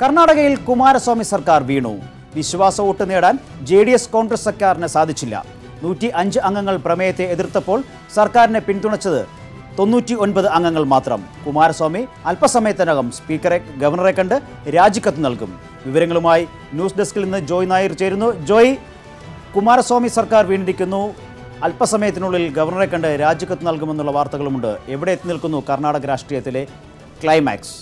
കർണാടകയിൽ കുമാരസ്വാമി സർക്കാർ വീണു വിശ്വാസ വോട്ട് നേടാൻ ജെ ഡി എസ് കോൺഗ്രസ് സർക്കാരിന് സാധിച്ചില്ല നൂറ്റി അഞ്ച് അംഗങ്ങൾ പ്രമേയത്തെ എതിർത്തപ്പോൾ സർക്കാരിനെ പിന്തുണച്ചത് തൊണ്ണൂറ്റി ഒൻപത് അംഗങ്ങൾ മാത്രം കുമാരസ്വാമി അല്പസമയത്തിനകം സ്പീക്കറെ ഗവർണറെ കണ്ട് രാജിക്കത്ത് നൽകും വിവരങ്ങളുമായി ന്യൂസ് ഡെസ്കിൽ നിന്ന് ജോയ് നായർ ചേരുന്നു ജോയ് കുമാരസ്വാമി സർക്കാർ വീണിരിക്കുന്നു അല്പസമയത്തിനുള്ളിൽ ഗവർണറെ കണ്ട് രാജിക്കത്ത് നൽകുമെന്നുള്ള വാർത്തകളുമുണ്ട് എവിടെ എത്തി നിൽക്കുന്നു കർണാടക രാഷ്ട്രീയത്തിലെ ക്ലൈമാക്സ്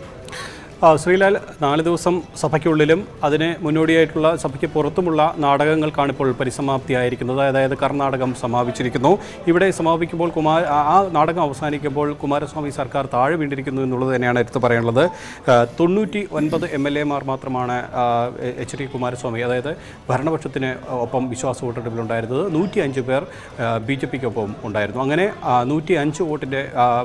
ആ, ശ്രീലാൽ നാല് ദിവസം സഭയ്ക്കുള്ളിലും അതിന് മുന്നോടിയായിട്ടുള്ള സഭയ്ക്ക് പുറത്തുമുള്ള നാടകങ്ങൾക്കാണ് ഇപ്പോൾ പരിസമാപ്തിയായിരിക്കുന്നത് അതായത് കർണാടകം സമാപിച്ചിരിക്കുന്നു ഇവിടെ സമാപിക്കുമ്പോൾ കുമാർ ആ ആ നാടകം അവസാനിക്കുമ്പോൾ കുമാരസ്വാമി സർക്കാർ താഴെ വീണ്ടിരിക്കുന്നു എന്നുള്ളത് തന്നെയാണ് എടുത്തു പറയാനുള്ളത് ആ, തൊണ്ണൂറ്റി ഒൻപത് എം എൽ എമാർ മാത്രമാണ് ആ, എച്ച് ഡി കുമാരസ്വാമി അതായത് ഭരണപക്ഷത്തിന് ഒപ്പം വിശ്വാസ വോട്ടെടുപ്പിലുണ്ടായിരുന്നത് നൂറ്റി അഞ്ച് പേർ ബി ജെ പിക്കൊപ്പം ഉണ്ടായിരുന്നു അങ്ങനെ നൂറ്റി അഞ്ച് വോട്ടിൻ്റെ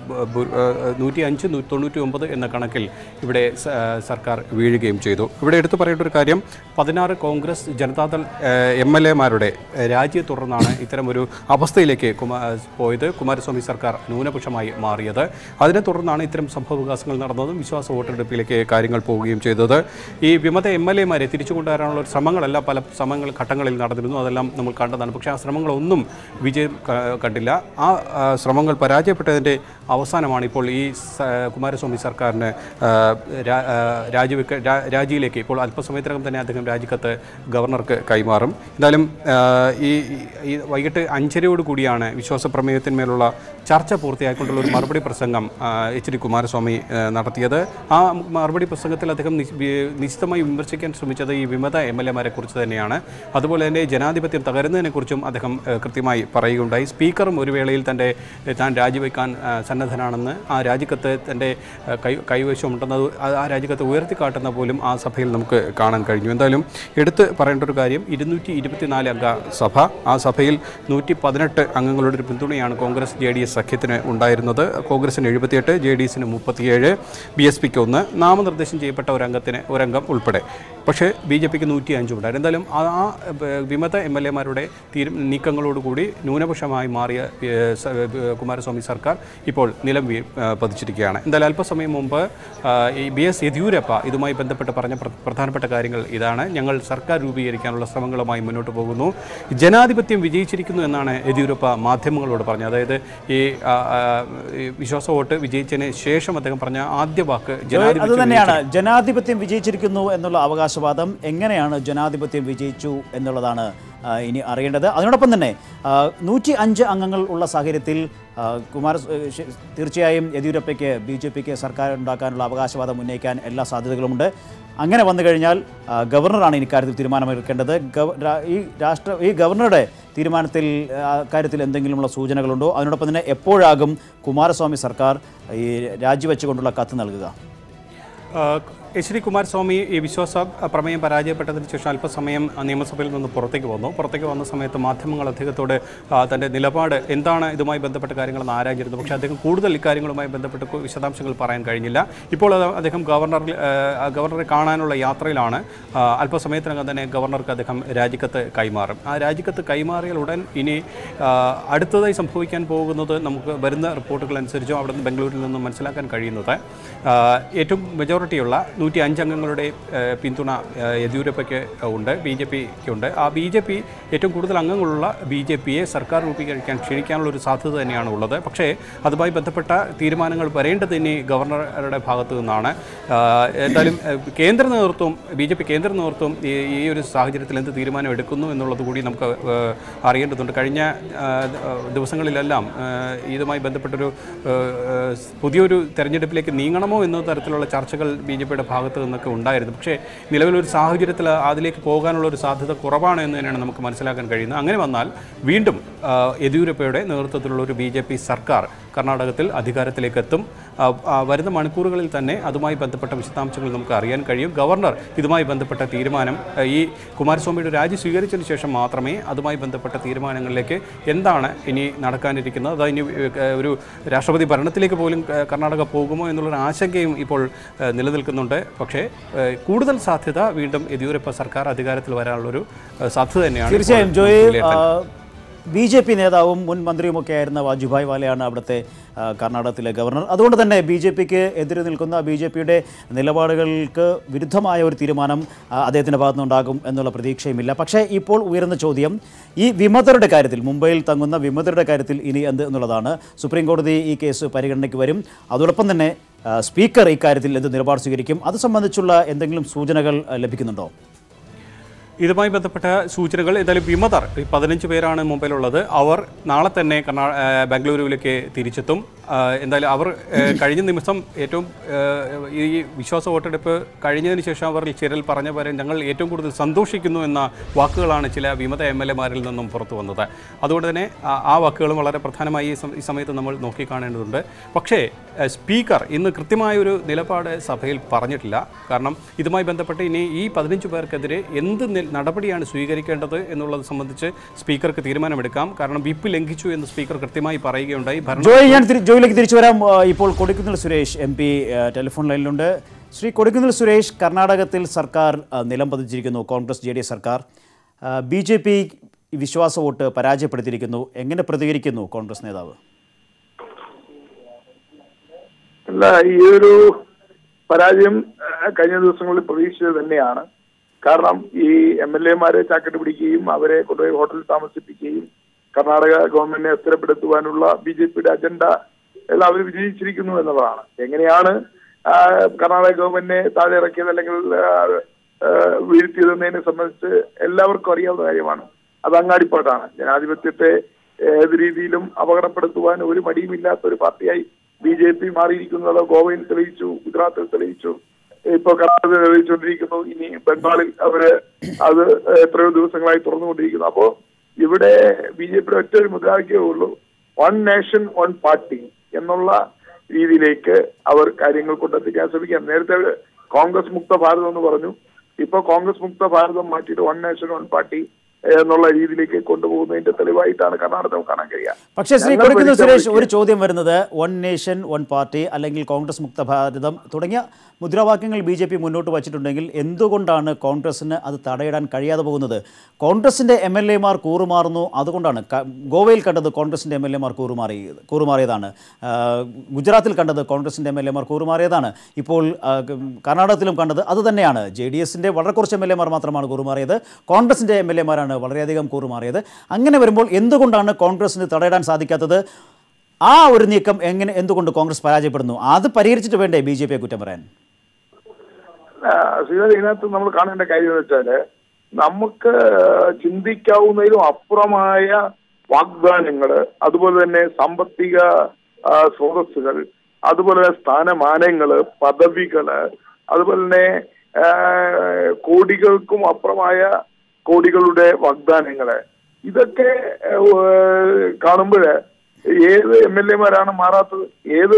നൂറ്റി അഞ്ച് തൊണ്ണൂറ്റി ഒമ്പത് എന്ന കണക്കിൽ ഇവിടെ സ- ആ, സർക്കാർ വീഴുകയും ചെയ്തു ഇവിടെ എടുത്തു പറയേണ്ട ഒരു കാര്യം പതിനാറ് കോൺഗ്രസ് ജനതാദൾ എം എൽ എമാരുടെ രാജിയെ തുടർന്നാണ് ഇത്തരമൊരു അവസ്ഥയിലേക്ക് കുമാ പോയത് കുമാരസ്വാമി സർക്കാർ ന്യൂനപക്ഷമായി മാറിയത് അതിനെ തുടർന്നാണ് ഇത്തരം സംഭവവികാസങ്ങൾ നടന്നതും വിശ്വാസ വോട്ടെടുപ്പിലേക്ക് കാര്യങ്ങൾ പോവുകയും ചെയ്തത് ഈ വിമത എം എൽ എമാരെ തിരിച്ചു കൊണ്ടുവരാനുള്ള ഒരു ശ്രമങ്ങളെല്ലാം പല ശ്രമങ്ങൾ ഘട്ടങ്ങളിൽ നടന്നിരുന്നു അതെല്ലാം നമ്മൾ കണ്ടതാണ് പക്ഷേ ആ ശ്രമങ്ങളൊന്നും വിജയം ക- കണ്ടില്ല ആ ആ, ശ്രമങ്ങൾ പരാജയപ്പെട്ടതിൻ്റെ അവസാനമാണ് ഇപ്പോൾ ഈ സ- കുമാരസ്വാമി സർക്കാരിന് ആ, രാ- ആ, രാജിവെക്ക രാ- രാജിയിലേക്ക് ഇപ്പോൾ അല്പസമയത്തിനകം തന്നെ അദ്ദേഹം രാജിക്കത്ത് ഗവർണർക്ക് കൈമാറും എന്തായാലും ആ, ഈ ഈ വൈകിട്ട് അഞ്ചരയോട് കൂടിയാണ് വിശ്വാസ പ്രമേയത്തിന്മേലുള്ള ചർച്ച പൂർത്തിയാക്കിക്കൊണ്ടുള്ള ഒരു മറുപടി പ്രസംഗം ആ, എച്ച് ഡി കുമാരസ്വാമി ആ, നടത്തിയത് ആ മറുപടി പ്രസംഗത്തിൽ അദ്ദേഹം നിശ്- വി- നിശ്ചിതമായി വിമർശിക്കാൻ ശ്രമിച്ചത് ഈ വിമത എം എൽ എമാരെ കുറിച്ച് തന്നെയാണ് അതുപോലെ തന്നെ ജനാധിപത്യം തകരുന്നതിനെക്കുറിച്ചും അദ്ദേഹം ആ, കൃത്യമായി പറയുകയുണ്ടായി സ്പീക്കറും ഒരു വേളയിൽ തൻ്റെ താൻ രാജിവെക്കാൻ ആ, സന്നദ്ധനാണെന്ന് ആ രാജിക്കത്ത് തൻ്റെ ആ, കൈ കൈവശമുണ്ടെന്ന് അത് ആ രാജിക്കത്ത് ഉയർത്തിക്കാട്ടുന്ന പോലും ആ സഭയിൽ നമുക്ക് കാണാൻ കഴിഞ്ഞു എന്തായാലും എടുത്ത് പറയേണ്ട ഒരു കാര്യം ഇരുന്നൂറ്റി ഇരുപത്തിനാല് അംഗ സഭ ആ സഭയിൽ നൂറ്റി പതിനെട്ട് അംഗങ്ങളുടെ ഒരു പിന്തുണയാണ് കോൺഗ്രസ് ജെ ഡി എസ് സഖ്യത്തിന് ഉണ്ടായിരുന്നത് കോൺഗ്രസിന് എഴുപത്തിയെട്ട് ജെ ഡി എസിന് മുപ്പത്തിയേഴ് ബി എസ് പിക്ക് ഒന്ന് നാമനിർദ്ദേശം ചെയ്യപ്പെട്ട ഒരംഗത്തിന് ഒരംഗം ഉൾപ്പെടെ പക്ഷേ ബി ജെ പിക്ക് നൂറ്റി അഞ്ചും ഉണ്ടായിരുന്നു എന്തായാലും ആ ആ, ഏ, വിമത എം എൽ എമാരുടെ തീരു നീക്കങ്ങളോടുകൂടി ന്യൂനപക്ഷമായി മാറിയ ഏ, സ- ഏ, കുമാരസ്വാമി സർക്കാർ ഇപ്പോൾ നിലം വീ ഏ, പതിച്ചിരിക്കുകയാണ് എന്തായാലും അല്പസമയം മുമ്പ് ആ, ഈ ബി എസ് യെദ്യൂരപ്പ ഇതുമായി ബന്ധപ്പെട്ട് പറഞ്ഞ പ്ര- പ്രധാനപ്പെട്ട കാര്യങ്ങൾ ഇതാണ് ഞങ്ങൾ സർക്കാർ രൂപീകരിക്കാനുള്ള ശ്രമങ്ങളുമായി മുന്നോട്ട് പോകുന്നു ജനാധിപത്യം വിജയിച്ചിരിക്കുന്നു എന്നാണ് യെദ്യൂരപ്പ മാധ്യമങ്ങളോട് പറഞ്ഞത് അതായത് ഈ ആ, ആ, ഈ വിശ്വാസ വോട്ട് വിജയിച്ചതിന് ശേഷം അദ്ദേഹം പറഞ്ഞ ആദ്യ വാക്ക് അത് ജനാധിപത്യം തന്നെയാണ് ജനാധിപത്യം വിജയിച്ചിരിക്കുന്നു എന്നുള്ള അവകാശവാദം എങ്ങനെയാണ് ജനാധിപത്യം വിജയിച്ചു എന്നുള്ളതാണ് ആ, ഇനി അറിയേണ്ടത് അതിനോടൊപ്പം തന്നെ നൂറ്റി അഞ്ച് അംഗങ്ങൾ ഉള്ള സാഹചര്യത്തിൽ ആ, കുമാര ശ- തീർച്ചയായും യെദ്യൂരപ്പയ്ക്ക് ബി ജെ പിക്ക് സർക്കാർ ഉണ്ടാക്കാനുള്ള അവകാശവാദം ഉന്നയിക്കാൻ എല്ലാ സാധ്യതകളുമുണ്ട് അങ്ങനെ വന്നു കഴിഞ്ഞാൽ ആ, ഗവർണറാണ് ഇക്കാര്യത്തിൽ തീരുമാനമെടുക്കേണ്ടത് ഗവ- രാ- ഈ രാഷ്ട്ര ഈ ഗവർണറുടെ തീരുമാനത്തിൽ ആ, കാര്യത്തിൽ എന്തെങ്കിലുമുള്ള സൂചനകളുണ്ടോ അതിനോടൊപ്പം തന്നെ എപ്പോഴാകും കുമാരസ്വാമി സർക്കാർ ഈ രാജിവെച്ചുകൊണ്ടുള്ള കത്ത് നൽകുക എച്ച് ഡി കുമാരസ്വാമി ഈ വിശ്വാസ പ്രമേയം പരാജയപ്പെട്ടതിന് ശേഷം അല്പസമയം നിയമസഭയിൽ നിന്ന് പുറത്തേക്ക് വന്നു പുറത്തേക്ക് വന്ന സമയത്ത് മാധ്യമങ്ങൾ അദ്ദേഹത്തോട് ആ, തൻ്റെ നിലപാട് എന്താണ് ഇതുമായി ബന്ധപ്പെട്ട കാര്യങ്ങളെന്ന് ആരാഞ്ഞിരുന്നു പക്ഷേ അദ്ദേഹം കൂടുതൽ ഇക്കാര്യങ്ങളുമായി ബന്ധപ്പെട്ട് കു- വിശദാംശങ്ങൾ പറയാൻ കഴിഞ്ഞില്ല ഇപ്പോൾ അത് അദ്ദേഹം ഗവർണറിൽ ആ, ഗവർണറെ കാണാനുള്ള യാത്രയിലാണ് ആ, അല്പസമയത്തിനകം തന്നെ ഗവർണർക്ക് അദ്ദേഹം രാജിക്കത്ത് കൈമാറും ആ രാജിക്കത്ത് കൈമാറിയാൽ ഉടൻ ഇനി ആ, അടുത്തതായി സംഭവിക്കാൻ പോകുന്നത് നമുക്ക് വരുന്ന റിപ്പോർട്ടുകൾ അനുസരിച്ചും അവിടെ നിന്ന് ബംഗളൂരിൽ നിന്നും മനസ്സിലാക്കാൻ കഴിയുന്നത് ആ, ഏറ്റവും മെജോറിറ്റിയുള്ള നൂറ്റി അഞ്ച് അംഗങ്ങളുടെ ആ, പിന്തുണ ആ, യെദ്യൂരപ്പയ്ക്ക് ഉണ്ട് ബി ജെ പിക്ക് ഉണ്ട് ആ ബി ജെ പി ഏറ്റവും കൂടുതൽ അംഗങ്ങളുള്ള ബി ജെ പിയെ സർക്കാർ രൂപീകരിക്കാൻ ക്ഷണിക്കാനുള്ള ഒരു സാധ്യത തന്നെയാണ് ഉള്ളത് പക്ഷേ അതുമായി ബന്ധപ്പെട്ട തീരുമാനങ്ങൾ വരേണ്ടത് ഇനി ഗവർണറുടെ ഭാഗത്തു നിന്നാണ് ആ, എന്തായാലും ആ, കേന്ദ്ര നേതൃത്വം ബി ജെ പി കേന്ദ്ര നേതൃത്വം ഈ ഈ ഒരു സാഹചര്യത്തിൽ എന്ത് തീരുമാനം എടുക്കുന്നു എന്നുള്ളത് കൂടി നമുക്ക് ആ, അറിയേണ്ടതുണ്ട് കഴിഞ്ഞ ആ, ദിവസങ്ങളിലെല്ലാം ആ, ഇതുമായി ബന്ധപ്പെട്ടൊരു ആ, ആ, പുതിയൊരു തെരഞ്ഞെടുപ്പിലേക്ക് നീങ്ങണമോ എന്ന തരത്തിലുള്ള ചർച്ചകൾ ബി ജെ പിയുടെ ഭാഗത്ത് നിന്നൊക്കെ ഉണ്ടായിരുന്നു പക്ഷേ നിലവിലൊരു സാഹചര്യത്തിൽ അതിലേക്ക് പോകാനുള്ള ഒരു സാധ്യത കുറവാണ് എന്ന് തന്നെയാണ് നമുക്ക് മനസ്സിലാക്കാൻ കഴിയുന്നത് അങ്ങനെ വന്നാൽ വീണ്ടും ആ, യെദ്യൂരപ്പയുടെ നേതൃത്വത്തിലുള്ള ഒരു ബി ജെ പി സർക്കാർ കർണാടകത്തിൽ അധികാരത്തിലേക്ക് എത്തും ആ, ആ, വരുന്ന മണിക്കൂറുകളിൽ തന്നെ അതുമായി ബന്ധപ്പെട്ട വിശദാംശങ്ങൾ നമുക്ക് അറിയാൻ കഴിയും ഗവർണർ ഇതുമായി ബന്ധപ്പെട്ട തീരുമാനം ആ, ഈ കുമാരസ്വാമിയുടെ രാജി സ്വീകരിച്ചതിന് ശേഷം മാത്രമേ അതുമായി ബന്ധപ്പെട്ട തീരുമാനങ്ങളിലേക്ക് എന്താണ് ഇനി നടക്കാനിരിക്കുന്നത് അത് ഇനി ഏ, ഒരു രാഷ്ട്രപതി ഭരണത്തിലേക്ക് പോലും ഏ, കർണാടക പോകുമോ എന്നുള്ളൊരു ആശങ്കയും ഇപ്പോൾ ഏ, നിലനിൽക്കുന്നുണ്ട് പക്ഷേ ഏ, കൂടുതൽ സാധ്യത വീണ്ടും യെദ്യൂരപ്പ സർക്കാർ അധികാരത്തിൽ വരാനുള്ളൊരു ഏ, സാധ്യത തന്നെയാണ് ഇപ്പോൾ തീർച്ചയായും ജോയി വിലയിരുത്തൽ. ആ, ബി ജെ പി നേതാവും മുൻ മന്ത്രിയുമൊക്കെ ആയിരുന്ന വാജുഭായ് വാലയാണ് അവിടുത്തെ ആ, കർണാടകത്തിലെ ഗവർണർ അതുകൊണ്ട് തന്നെ ബി ജെ പിക്ക് എതിരെ നിൽക്കുന്ന ബി ജെ പിയുടെ നിലപാടുകൾക്ക് വിരുദ്ധമായ ഒരു തീരുമാനം ആ, അദ്ദേഹത്തിൻ്റെ ഭാഗത്തുനിന്നുണ്ടാകും എന്നുള്ള പ്രതീക്ഷയുമില്ല പക്ഷേ ഇപ്പോൾ ഉയരുന്ന ചോദ്യം ഈ വിമതരുടെ കാര്യത്തിൽ മുംബൈയിൽ തങ്ങുന്ന വിമതരുടെ കാര്യത്തിൽ ഇനി എന്ത് എന്നുള്ളതാണ് സുപ്രീം കോടതി ഈ കേസ് പരിഗണനയ്ക്ക് വരും അതോടൊപ്പം തന്നെ ആ, സ്പീക്കർ ഇക്കാര്യത്തിൽ എന്ത് നിലപാട് സ്വീകരിക്കും അത് സംബന്ധിച്ചുള്ള എന്തെങ്കിലും സൂചനകൾ ആ, ലഭിക്കുന്നുണ്ടോ ഇതുമായി ബന്ധപ്പെട്ട സൂചനകൾ എന്തായാലും വിമതർ ഈ പതിനഞ്ച് പേരാണ് മുംബൈയിലുള്ളത് അവർ നാളെ തന്നെ കർണാ ആ, ബാംഗ്ലൂരുവിലേക്ക് തിരിച്ചെത്തും ആ, എന്തായാലും അവർ ആ, കഴിഞ്ഞ നിമിഷം ഏറ്റവും ആ, ഈ വിശ്വാസ വോട്ടെടുപ്പ് കഴിഞ്ഞതിന് ശേഷം അവർ ചിരൽ പറഞ്ഞ പോലെ ഞങ്ങൾ ഏറ്റവും കൂടുതൽ സന്തോഷിക്കുന്നു എന്ന വാക്കുകളാണ് ചില വിമത എം എൽ എമാരിൽ നിന്നും പുറത്തു വന്നത് അതുകൊണ്ട് തന്നെ ആ- ആ വാക്കുകളും വളരെ പ്രധാനമായി ഈ സം- ഈ സമയത്ത് നമ്മൾ നോക്കിക്കാണേണ്ടതുണ്ട് പക്ഷേ ആ, സ്പീക്കർ ഇന്ന് കൃത്യമായ ഒരു നിലപാട് സഭയിൽ പറഞ്ഞിട്ടില്ല കാരണം ഇതുമായി ബന്ധപ്പെട്ട് ഇനി ഈ പതിനഞ്ച് പേർക്കെതിരെ എന്ത് നി- നടപടിയാണ് സ്വീകരിക്കേണ്ടത് എന്നുള്ളത് സംബന്ധിച്ച് സ്പീക്കർക്ക് തീരുമാനമെടുക്കാം കാരണം വിപ്പ് ലംഘിച്ചു എന്ന് സ്പീക്കർ കൃത്യമായി പറയുകയുണ്ടായി ഭരണ ജോയ് ഞാൻ തിരി- ജോയിലേക്ക് തിരിച്ചു വരാം ആ, ഇപ്പോൾ Kodikunnil Suresh M P telephone ലൈനിലുണ്ട് ശ്രീ കൊടിക്കുന്നിൽ സുരേഷ് കർണാടകത്തിൽ സർക്കാർ ആ, നിലം പതിച്ചിരിക്കുന്നു കോൺഗ്രസ് ജെ ഡി എസ് സർക്കാർ ബി ജെ പി വിശ്വാസ വോട്ട് പരാജയപ്പെടുത്തിയിരിക്കുന്നു എങ്ങനെ പ്രതികരിക്കുന്നു കോൺഗ്രസ് നേതാവ് അല്ല ഈ ഒരു പരാജയം ആ, കഴിഞ്ഞ ദിവസങ്ങളിൽ പ്രതീക്ഷിച്ചത് തന്നെയാണ് കാരണം ഈ എം എൽ എമാരെ ചാക്കിട്ട് പിടിക്കുകയും അവരെ കൊണ്ടുപോയി ഹോട്ടലിൽ താമസിപ്പിക്കുകയും കർണാടക ഗവൺമെന്റിനെ സ്ഥിരപ്പെടുത്തുവാനുള്ള ബി ജെ പിയുടെ അജണ്ട എല്ലാം അവർ വിജയിച്ചിരിക്കുന്നു എന്നുള്ളതാണ് എങ്ങനെയാണ് ആ, കർണാടക ഗവൺമെന്റിനെ താഴെ ഇറക്കിയത് അല്ലെങ്കിൽ ആ, ആ, വീഴ്ത്തിയതെന്നതിനെ സംബന്ധിച്ച് എല്ലാവർക്കും അറിയാവുന്ന കാര്യമാണ് അത് അങ്ങാടിപ്പാട്ടാണ് ജനാധിപത്യത്തെ ഏത് രീതിയിലും അപകടപ്പെടുത്തുവാൻ ഒരു മടിയുമില്ലാത്ത ഒരു പാർട്ടിയായി ബി ജെ പി മാറിയിരിക്കുന്നത് ഗോവയിൽ തെളിയിച്ചു ഗുജറാത്തിൽ തെളിയിച്ചു ഇപ്പൊ കർണാടകത്തിൽ തെളിയിച്ചുകൊണ്ടിരിക്കുന്നു ഇനി ബംഗാളിൽ അവര് അത് എത്രയോ ദിവസങ്ങളായി തുറന്നുകൊണ്ടിരിക്കുന്നു അപ്പോ ഇവിടെ ബി ജെ പിയുടെ ഒറ്റ ഒരു മുദ്രാവാക്യമേ ഉള്ളൂ വൺ നേഷൻ വൺ പാർട്ടി എന്നുള്ള രീതിയിലേക്ക് അവർ കാര്യങ്ങൾ കൊണ്ടെത്തിക്കാൻ ശ്രമിക്കാം നേരത്തെ കോൺഗ്രസ് മുക്ത ഭാരതം എന്ന് പറഞ്ഞു ഇപ്പൊ കോൺഗ്രസ് മുക്ത ഭാരതം മാറ്റിയിട്ട് വൺ നേഷൻ വൺ പാർട്ടി എന്നുള്ള രീതിയിലേക്ക് കൊണ്ടുപോകുന്നതിന്റെ തെളിവായിട്ടാണ് കർണാടകം കാണാൻ കഴിയുക പക്ഷേ ശ്രീ ഞങ്ങൾ കൊടിക്കുന്നിൽ ഭരിക്കാൻ സുരേഷ് ഒരു ചോദ്യം വരുന്നത് വൺ നേഷൻ വൺ പാർട്ടി അല്ലെങ്കിൽ കോൺഗ്രസ് മുക്ത ഭാരതം തുടങ്ങിയ മുദ്രാവാക്യങ്ങൾ ബി ജെ പി മുന്നോട്ട് വച്ചിട്ടുണ്ടെങ്കിൽ എന്തുകൊണ്ടാണ് കോൺഗ്രസിന് അത് തടയിടാൻ കഴിയാതെ പോകുന്നത് കോൺഗ്രസിൻ്റെ എം എൽ എമാർ കൂറുമാറുന്നു അതുകൊണ്ടാണ് ക- ഗോവയിൽ കണ്ടത് കോൺഗ്രസിൻ്റെ എം എൽ എമാർ കൂറുമാറി കൂറുമാറിയതാണ് ആ, ഗുജറാത്തിൽ കണ്ടത് കോൺഗ്രസിൻ്റെ എം എൽ എമാർ കൂറുമാറിയതാണ് ഇപ്പോൾ ആ, ക- കർണാടകത്തിലും കണ്ടത് അത് തന്നെയാണ് ജെ ഡി എസിൻ്റെ വളരെ കുറച്ച് എം എൽ എമാർ മാത്രമാണ് കൂറുമാറിയത് കോൺഗ്രസിൻ്റെ എം എൽ എമാരാണ് വളരെയധികം കൂറുമാറിയത് അങ്ങനെ വരുമ്പോൾ എന്തുകൊണ്ടാണ് കോൺഗ്രസിന് തടയിടാൻ സാധിക്കാത്തത് ആ ഒരു നീക്കം എങ്ങനെ എന്തുകൊണ്ട് കോൺഗ്രസ് പരാജയപ്പെടുന്നു അത് പരിഹരിച്ചിട്ട് വേണ്ടേ ബി ജെ പിയെ കുറ്റം പറയാൻ ശ്രീധർ ഇതിനകത്ത് നമ്മൾ കാണേണ്ട കാര്യം എന്ന് വെച്ചാല് നമുക്ക് ചിന്തിക്കാവുന്നതിലും അപ്പുറമായ വാഗ്ദാനങ്ങള് അതുപോലെ തന്നെ സാമ്പത്തിക ആ, സ്രോതസ്സുകൾ അതുപോലെ തന്നെ സ്ഥാനമാനങ്ങള് പദവികള് അതുപോലെ തന്നെ ആ, കോടികൾക്കും അപ്പുറമായ കോടികളുടെ വാഗ്ദാനങ്ങള് ഇതൊക്കെ കാണുമ്പോൾ ഏത് എം എൽ എമാരാണ് മാറാത്തത് ഏത്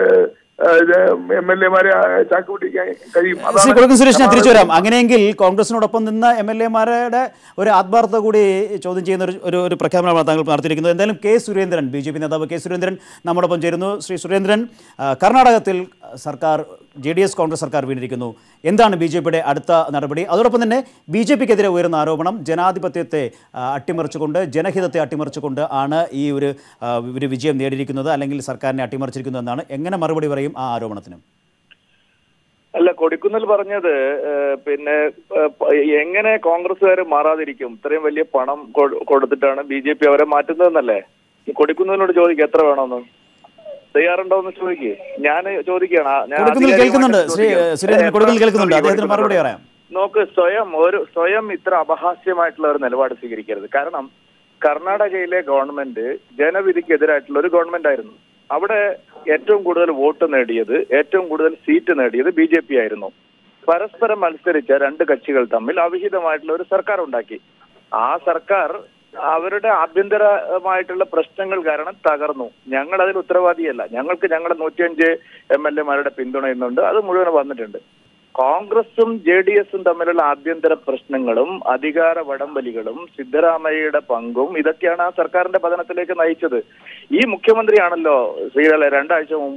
എം എൽ എമാരെ ചാക്ക് പിടിക്കാൻ കഴിയും ശ്രീ കൊടുക്കൻ സുരേഷ് ഞാൻ തിരിച്ചു വരാം അങ്ങനെയെങ്കിൽ കോൺഗ്രസിനോടൊപ്പം നിന്ന എം എൽ എമാരുടെ ഒരു ആത്മാർത്ഥത കൂടി ചോദ്യം ചെയ്യുന്ന ഒരു ഒരു ഒരു പ്രഖ്യാപനമാണ് താങ്കൾ നടത്തിയിരിക്കുന്നത് എന്തായാലും K Surendran B J P നേതാവ് കെ സുരേന്ദ്രൻ നമ്മോടൊപ്പം ചേരുന്നു ശ്രീ സുരേന്ദ്രൻ ആ, കർണാടകത്തിൽ സർക്കാർ ജെ ഡി എസ് കോൺഗ്രസ് സർക്കാർ വീണിരിക്കുന്നു എന്താണ് ബി ജെ പിയുടെ അടുത്ത നടപടി അതോടൊപ്പം തന്നെ ബി ജെ പിക്കെതിരെ ഉയരുന്ന ആരോപണം ജനാധിപത്യത്തെ ആ, അട്ടിമറിച്ചുകൊണ്ട് ജനഹിതത്തെ അട്ടിമറിച്ചുകൊണ്ട് ആണ് ഈ ഒരു ആ, ഒരു വിജയം നേടിയിരിക്കുന്നത് അല്ലെങ്കിൽ സർക്കാരിനെ അട്ടിമറിച്ചിരിക്കുന്നു എന്നാണ് എങ്ങനെ മറുപടി പറയും ആ ആരോപണത്തിന് അല്ല കൊടിക്കുന്നിൽ പറഞ്ഞത് ഏഹ്, പിന്നെ ഏഹ്, പ- എങ്ങനെ കോൺഗ്രസ്സുകാർ മാറാതിരിക്കും ഇത്രയും വലിയ പണം കൊ- കൊടുത്തിട്ടാണ് ബി ജെ പി അവരെ മാറ്റുന്നതെന്നല്ലേ ഈ കൊടിക്കുന്നിനോട് ചോദിക്കുക എത്ര വേണമെന്ന് തയ്യാറുണ്ടോ എന്ന് ചോദിക്കേ ഞാൻ ചോദിക്കുകയാണ് ആ, ഞാൻ കൊടുക്കുന്നിൽ ആധികാരികമായിട്ട് കേൾക്കുന്നുണ്ട് ശ്രീ ചോദിക്കുകയാണ്. സുരേന്ദ്രൻ കൊടുക്കുന്നിൽ എത്ര- കേൾക്കുന്നുണ്ട് sorry, അദ്ദേഹത്തിന് മറുപടി കൊടുക്കുന്നുണ്ട്. പറയാം നോക്ക് സ്വയം ഒരു സ്വയം ഇത്ര അപഹാസ്യമായിട്ടുള്ള ഒരു നിലപാട് സ്വീകരിക്കരുത് കാരണം കർണാടകയിലെ ഗവൺമെന്റ് ജനവിധിക്കെതിരായിട്ടുള്ള ഒരു ഗവൺമെന്റ് ആയിരുന്നു അവിടെ ഏറ്റവും കൂടുതൽ വോട്ട് നേടിയത് ഏറ്റവും കൂടുതൽ സീറ്റ് നേടിയത് ബി ജെ പി ആയിരുന്നു പരസ്പരം മത്സരിച്ച രണ്ട് കക്ഷികൾ തമ്മിൽ അവിഹിതമായിട്ടുള്ള ഒരു സർക്കാർ ഉണ്ടാക്കി ആ സർക്കാർ അവരുടെ ആഭ്യന്തരമായിട്ടുള്ള പ്രശ്നങ്ങൾ കാരണം തകർന്നു ഞങ്ങൾ അതിൽ ഉത്തരവാദിയല്ല ഞങ്ങൾക്ക് ഞങ്ങളുടെ നൂറ്റിയഞ്ച് എം എൽ എമാരുടെ പിന്തുണ ഇന്നുണ്ട് അത് മുഴുവൻ വന്നിട്ടുണ്ട് കോൺഗ്രസും ജെ ഡി എസും തമ്മിലുള്ള ആഭ്യന്തര പ്രശ്നങ്ങളും അധികാര വടംവലികളും സിദ്ധരാമയ്യയുടെ പങ്കും ഇതൊക്കെയാണ് ആ സർക്കാരിന്റെ പതനത്തിലേക്ക് നയിച്ചത് ഈ മുഖ്യമന്ത്രിയാണല്ലോ ശ്രീകല രണ്ടാഴ്ച മുമ്പ്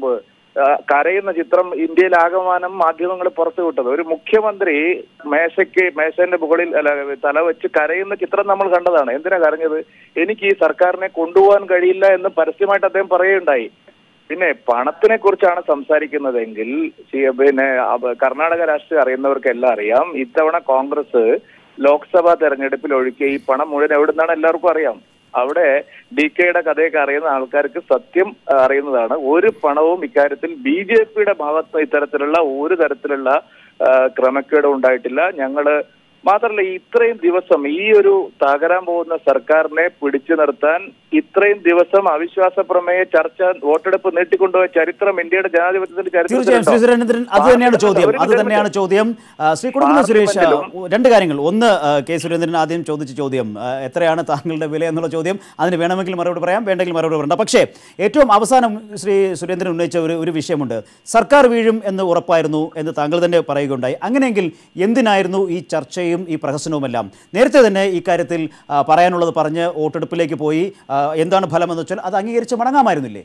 ആ, കരയുന്ന ചിത്രം ഇന്ത്യയിൽ ആകമാനം മാധ്യമങ്ങൾ പുറത്തുവിട്ടത് ഒരു മുഖ്യമന്ത്രി മേശയ്ക്ക് മേശന്റെ മുകളിൽ അല്ല തല വെച്ച് കരയുന്ന ചിത്രം നമ്മൾ കണ്ടതാണ് എന്തിനാ കരഞ്ഞത് എനിക്ക് ഈ സർക്കാരിനെ കൊണ്ടുപോകാൻ കഴിയില്ല എന്ന് പരസ്യമായിട്ട് അദ്ദേഹം പറയുകയുണ്ടായി പിന്നെ പണത്തിനെ കുറിച്ചാണ് സംസാരിക്കുന്നതെങ്കിൽ സി- പിന്നെ അവ- കർണാടക രാഷ്ട്രീയം അറിയുന്നവർക്ക് എല്ലാം അറിയാം ഇത്തവണ കോൺഗ്രസ് ലോക്സഭാ തെരഞ്ഞെടുപ്പിൽ ഒഴുക്കിയ ഈ പണം മുഴുവൻ എവിടെ നിന്നാണ് എല്ലാവർക്കും അറിയാം അവിടെ ഡി കെയുടെ കഥയൊക്കെ അറിയുന്ന ആൾക്കാർക്ക് സത്യം ആ, അറിയുന്നതാണ് ഒരു പണവും ഇക്കാര്യത്തിൽ ബി ജെ പിയുടെ ഭാഗത്ത് ഇത്തരത്തിലുള്ള ഒരു തരത്തിലുള്ള ആ, ക്രമക്കേടും ഉണ്ടായിട്ടില്ല ഞങ്ങള് മാത്രമല്ല ഇത്രയും ദിവസം ഈ ഒരു തകരാൻ പോകുന്ന സർക്കാരിനെ പിടിച്ചു നിർത്താൻ ഇത്രയും ദിവസം അവിശ്വാസ പ്രമേയ ചർച്ച വോട്ടെടുപ്പ് നീട്ടിക്കൊണ്ടുപോയ ചരിത്രം ഇന്ത്യയുടെ ജനാധിപത്യത്തിന്റെ തീർച്ചയായും ശ്രീ ചരിത്രത്തിലുണ്ടോ? സുരേന്ദ്രൻ അത് തന്നെയാണ് ചോദ്യം ഒരു അത് മിനിറ്റ്, തന്നെയാണ് ചോദ്യം ആ, ശ്രീ കൊടുക്കുന്ന സുരേഷ് ആ, പാർലമെന്റിലും- രണ്ട് കാര്യങ്ങൾ ഒന്ന് ആ, കെ സുരേന്ദ്രൻ ആദ്യം ചോദിച്ച ചോദ്യം ആ, എത്രയാണ് താങ്കളുടെ വില എന്നുള്ള ചോദ്യം അതിന് വേണമെങ്കിൽ മറുപടി പറയാം വേണ്ടെങ്കിൽ മറുപടി പറയണ്ട പക്ഷേ ഏറ്റവും അവസാനം ശ്രീ സുരേന്ദ്രൻ ഉന്നയിച്ച ഒരു ഒരു വിഷയമുണ്ട് സർക്കാർ വീഴും എന്ന് ഉറപ്പായിരുന്നു എന്ന് താങ്കൾ തന്നെ പറയുകയുണ്ടായി അങ്ങനെയെങ്കിൽ എന്തിനായിരുന്നു ഈ ചർച്ചയും ഈ പ്രഹസനവുമെല്ലാം നേരത്തെ തന്നെ ഈ കാര്യത്തിൽ ആ, പറയാനുള്ളത് പറഞ്ഞ് വോട്ടെടുപ്പിലേക്ക് പോയി ആ, എന്താണ് ഫലമെന്ന് വെച്ചാൽ അത് അംഗീകരിച്ച് മടങ്ങാമായിരുന്നില്ലേ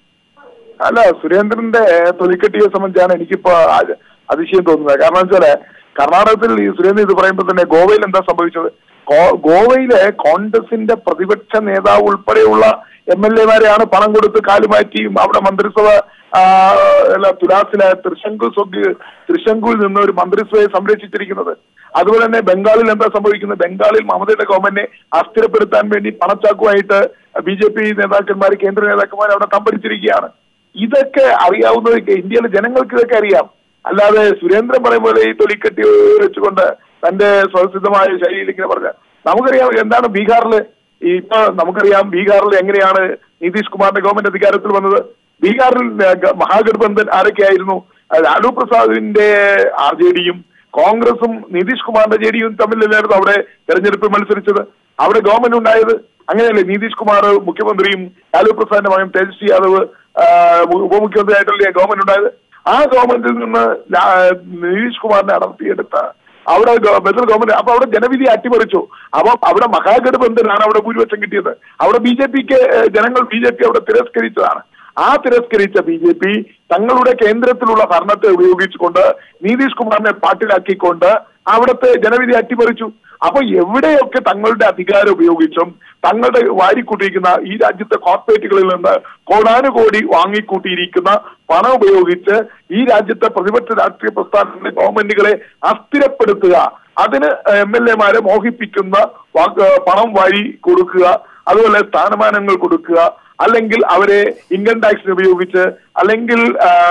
അല്ല സുരേന്ദ്രന്റെ തൊലിക്കെട്ടിയെ സംബന്ധിച്ചാണ് എനിക്കിപ്പോ ആ- അതിശയം തോന്നുന്നത് കാരണം വെച്ചാല് കർണാടകത്തിൽ ഈ സുരേന്ദ്രൻ ഇത് പറയുമ്പോൾ തന്നെ ഗോവയിൽ എന്താ സംഭവിച്ചത് ഗോ- ഗോവയിലെ കോൺഗ്രസിന്റെ പ്രതിപക്ഷ നേതാവ് ഉൾപ്പെടെയുള്ള എം എൽ എമാരെയാണ് പണം കൊടുത്ത് കാലുമാറ്റിയും അവിടെ മന്ത്രിസഭ ആ, അല്ല തുലാസിലെ തൃശങ്കു സ്വഗ് തൃശങ്കുവിൽ നിന്ന് ഒരു മന്ത്രിസഭയെ സംരക്ഷിച്ചിരിക്കുന്നത് അതുപോലെ തന്നെ ബംഗാളിൽ എന്താ സംഭവിക്കുന്നത് ബംഗാളിൽ മമതയുടെ ഗവൺമെന്റിനെ അസ്ഥിരപ്പെടുത്താൻ വേണ്ടി പണച്ചാക്കുമായിട്ട് ബി ജെ പി നേതാക്കന്മാർ കേന്ദ്ര നേതാക്കന്മാർ അവിടെ തമ്പടിച്ചിരിക്കുകയാണ് ഇതൊക്കെ അറിയാവുന്നത് ഇന്ത്യയിലെ ജനങ്ങൾക്ക് ഇതൊക്കെ അറിയാം അല്ലാതെ സുരേന്ദ്രൻ പറയും പോലെ ഈ തൊലിക്കെട്ടി വെച്ചുകൊണ്ട് തന്റെ സ്വതസിദ്ധമായ ശൈലിയിൽ ഇങ്ങനെ പറഞ്ഞ നമുക്കറിയാം എന്താണ് ബീഹാറില് ഈ ഇപ്പൊ നമുക്കറിയാം ബീഹാറിൽ എങ്ങനെയാണ് നിതീഷ് കുമാറിന്റെ ഗവൺമെന്റ് അധികാരത്തിൽ വന്നത് ബീഹാറിൽ ഏഹ്, ഗ- മഹാഗഠബന്ധൻ ആരൊക്കെയായിരുന്നു അത് ലാലു പ്രസാദിന്റെ ആർ ജെ ഡിയും കോൺഗ്രസും നിതീഷ് കുമാറിന്റെ ജെ ഡിയും തമ്മിലല്ലായിരുന്നു അവിടെ തെരഞ്ഞെടുപ്പിൽ മത്സരിച്ചത് അവിടെ ഗവൺമെന്റ് ഉണ്ടായത് അങ്ങനെയല്ലേ നിതീഷ് കുമാർ മുഖ്യമന്ത്രിയും ലാലു പ്രസാദിന്റെ മകൻ തേജസ്വി യാദവ് ആ, ഉപ- ഉപമുഖ്യമന്ത്രിയായിട്ടല്ലേ ഗവൺമെന്റ് ഉണ്ടായത് ആ ഗവൺമെന്റിൽ നിന്ന് ലാ- നിതീഷ് കുമാറിനെ അടർത്തിയെടുത്ത അവിടെ ഗവ- ബദൽ ഗവൺമെന്റ് അപ്പൊ അവിടെ ജനവിധി അട്ടിമറിച്ചു അപ്പൊ അവിടെ മഹാഗഠബന്ധനാണ് അവിടെ ഭൂരിപക്ഷം കിട്ടിയത് അവിടെ ബി ജെ പിക്ക് ജനങ്ങൾ ബി ജെ പി അവിടെ തിരസ്കരിച്ചതാണ് ആ തിരസ്കരിച്ച ബി ജെ പി തങ്ങളുടെ കേന്ദ്രത്തിലുള്ള ഭരണത്തെ ഉപയോഗിച്ചുകൊണ്ട് നിതീഷ് കുമാറിനെ പാട്ടിലാക്കിക്കൊണ്ട് അവിടുത്തെ ജനവിധി അട്ടിമറിച്ചു അപ്പൊ എവിടെയൊക്കെ തങ്ങളുടെ അധികാരം ഉപയോഗിച്ചും തങ്ങളുടെ വാരിക്കൂട്ടിയിരിക്കുന്ന ഈ രാജ്യത്തെ കോർപ്പറേറ്റുകളിൽ നിന്ന് കോടാനുകോടി വാങ്ങിക്കൂട്ടിയിരിക്കുന്ന പണം ഉപയോഗിച്ച് ഈ രാജ്യത്തെ പ്രതിപക്ഷ രാഷ്ട്രീയ പ്രസ്ഥാനങ്ങളുടെ ഗവൺമെന്റുകളെ അസ്ഥിരപ്പെടുത്തുക അതിന് എം എൽ എമാരെ മോഹിപ്പിക്കുന്ന വാക്ക് പണം വാരി കൊടുക്കുക അതുപോലെ സ്ഥാനമാനങ്ങൾ കൊടുക്കുക അല്ലെങ്കിൽ അവരെ ഇൻകം ടാക്സിന് ഉപയോഗിച്ച് അല്ലെങ്കിൽ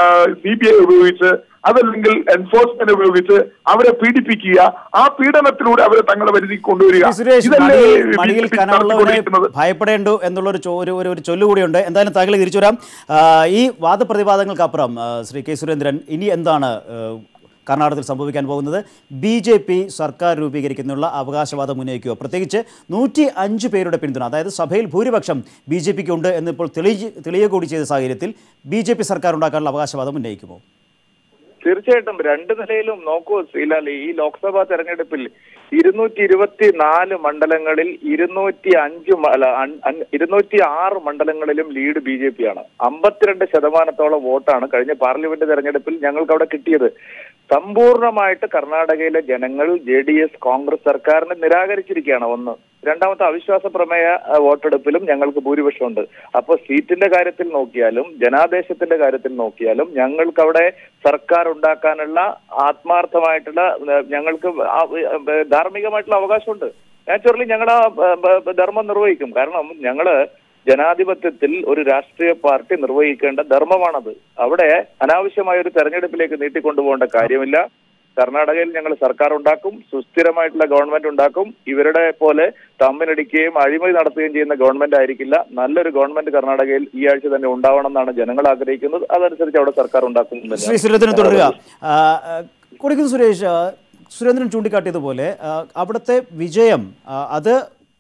സി ബി ഐ ഉപയോഗിച്ച് അതല്ലെങ്കിൽ എൻഫോഴ്സ്മെന്റ് ഉപയോഗിച്ച് അവരെ പീഡിപ്പിക്കുക ആ പീഡനത്തിലൂടെ അവരെ തങ്ങളുടെ പരിധി കൊണ്ടുവരിക ശ്രീ സുരേഷ് ഇതല്ലേ മടിയിൽ മടിയിൽ BJP കനമുള്ളവനെ നടത്തിക്കൊണ്ടിരിക്കുന്നത്? ഭയപ്പെടേണ്ടു എന്നുള്ളൊരു ചോ- ഒരു ഒരു ഒരു ചൊല്ലുകൂടിയുണ്ട് എന്തായാലും താങ്കൾ തിരിച്ചു വരാം ആ, ഈ വാദപ്രതിവാദങ്ങൾക്കപ്പുറം ആ, ശ്രീ കെ സുരേന്ദ്രൻ ഇനി എന്താണ് ആ, കർണാടകത്തിൽ സംഭവിക്കാൻ പോകുന്നത് ബി ജെ പി സർക്കാർ രൂപീകരിക്കുന്നതിനുള്ള അവകാശവാദം ഉന്നയിക്കുക പ്രത്യേകിച്ച് നൂറ്റി അഞ്ച് പേരുടെ പിന്തുണ അതായത് സഭയിൽ ഭൂരിപക്ഷം ബി ജെ പിക്ക് ഉണ്ട് എന്നിപ്പോൾ തെളിയിച്ച് തെളിയുക കൂടി ചെയ്ത സാഹചര്യത്തിൽ ബി ജെ പി സർക്കാർ ഉണ്ടാക്കാനുള്ള അവകാശവാദം ഉന്നയിക്കുമോ തീർച്ചയായിട്ടും രണ്ട് നിലയിലും നോക്കൂ ശ്രീലാൽ ഈ ലോക്സഭാ തെരഞ്ഞെടുപ്പിൽ ഇരുന്നൂറ്റി ഇരുപത്തി നാല് മണ്ഡലങ്ങളിൽ ഇരുന്നൂറ്റി അഞ്ച് മ- അല്ല അൻ- അൻ- ഇരുന്നൂറ്റി ആറ് മണ്ഡലങ്ങളിലും ലീഡ് ബി ജെ പി ആണ് അമ്പത്തിരണ്ട് ശതമാനത്തോളം വോട്ടാണ് കഴിഞ്ഞ പാർലമെന്റ് തെരഞ്ഞെടുപ്പിൽ ഞങ്ങൾക്ക് അവിടെ കിട്ടിയത് സമ്പൂർണ്ണമായിട്ട് കർണാടകയിലെ ജനങ്ങൾ ജെ ഡി എസ് കോൺഗ്രസ് സർക്കാരിനെ നിരാകരിച്ചിരിക്കുകയാണ് ഒന്ന് രണ്ടാമത്തെ അവിശ്വാസ പ്രമേയ അഹ്, വോട്ടെടുപ്പിലും ഞങ്ങൾക്ക് ഭൂരിപക്ഷമുണ്ട് അപ്പോൾ സീറ്റിന്റെ കാര്യത്തിൽ നോക്കിയാലും ജനാദേശത്തിന്റെ കാര്യത്തിൽ നോക്കിയാലും ഞങ്ങൾക്ക് അവിടെ സർക്കാർ ഉണ്ടാക്കാനുള്ള ആത്മാർത്ഥമായിട്ടുള്ള ഏഹ്, ഞങ്ങൾക്ക് ആ, ഏഹ്, ധാർമ്മികമായിട്ടുള്ള അവകാശമുണ്ട് നാച്ചുറലി ഞങ്ങൾ ആ ഏഹ്, ഏഹ്, ധർമ്മം നിർവഹിക്കും കാരണം ഞങ്ങള് ജനാധിപത്യത്തിൽ ഒരു രാഷ്ട്രീയ പാർട്ടി നിർവഹിക്കേണ്ട ധർമ്മമാണത് അവിടെ അനാവശ്യമായ ഒരു തെരഞ്ഞെടുപ്പിലേക്ക് നീട്ടിക്കൊണ്ടുപോകേണ്ട കാര്യമില്ല കർണാടകയിൽ ഞങ്ങൾ സർക്കാർ ഉണ്ടാക്കും സുസ്ഥിരമായിട്ടുള്ള ഗവൺമെന്റ് ഉണ്ടാക്കും ഇവരുടെ പോലെ തമ്മിലടിക്കുകയും അഴിമതി നടത്തുകയും ചെയ്യുന്ന ഗവൺമെന്റ് ആയിരിക്കില്ല നല്ലൊരു ഗവൺമെന്റ് കർണാടകയിൽ ഈ ആഴ്ച തന്നെ ഉണ്ടാവണം എന്നാണ് ജനങ്ങൾ ആഗ്രഹിക്കുന്നത് അതനുസരിച്ച് അവിടെ സർക്കാർ ഉണ്ടാക്കും എന്ന് ശ്രീ തന്നെയാണ്. സുരേന്ദ്രൻ തുടരുക ആ, ആ, കൊടിക്കുന്ന് സുരേഷ് ആ, സുരേന്ദ്രൻ ചൂണ്ടിക്കാട്ടിയതുപോലെ ആ, അവിടുത്തെ വിജയം ആ, അത്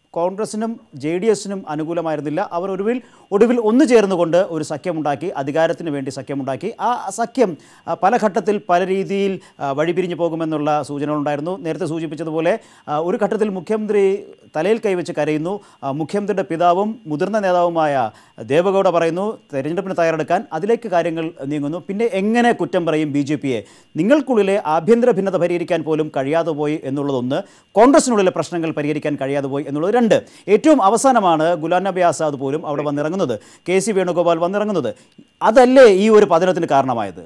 കോൺഗ്രസിനും ജെ ഡി എസിനും അനുകൂലമായിരുന്നില്ല അവർ ഒടുവിൽ ഒടുവിൽ ഒന്നു ചേർന്നുകൊണ്ട് ഒരു സഖ്യമുണ്ടാക്കി അധികാരത്തിന് വേണ്ടി സഖ്യമുണ്ടാക്കി ആ സഖ്യം ആ, പല ഘട്ടത്തിൽ പല രീതിയിൽ ആ, വഴിപിരിഞ്ഞു പോകുമെന്നുള്ള സൂചനകളുണ്ടായിരുന്നു നേരത്തെ സൂചിപ്പിച്ചതുപോലെ ആ, ഒരു ഘട്ടത്തിൽ മുഖ്യമന്ത്രി തലയിൽ കൈവച്ച് കരയുന്നു ആ, മുഖ്യമന്ത്രിയുടെ പിതാവും മുതിർന്ന നേതാവുമായ ദേവഗൗഡ പറയുന്നു തെരഞ്ഞെടുപ്പിന് തയ്യാറെടുക്കാൻ അതിലേക്ക് കാര്യങ്ങൾ നീങ്ങുന്നു പിന്നെ എങ്ങനെ കുറ്റം പറയും ബി ജെ പിയെ നിങ്ങൾക്കുള്ളിലെ ആഭ്യന്തര ഭിന്നത പരിഹരിക്കാൻ പോലും കഴിയാതെ പോയി എന്നുള്ളതൊന്ന് കോൺഗ്രസിനുള്ളിലെ പ്രശ്നങ്ങൾ പരിഹരിക്കാൻ കഴിയാതെ പോയി എന്നുള്ളത് രണ്ട് ഏറ്റവും അവസാനമാണ് ഗുലാം നബി ആസാദ് പോലും അവിടെ വന്നിറങ്ങുന്നത് കെ സി വേണുഗോപാൽ വന്നിറങ്ങുന്നത് അതല്ലേ ഈ ഒരു പതനത്തിന് കാരണമായത്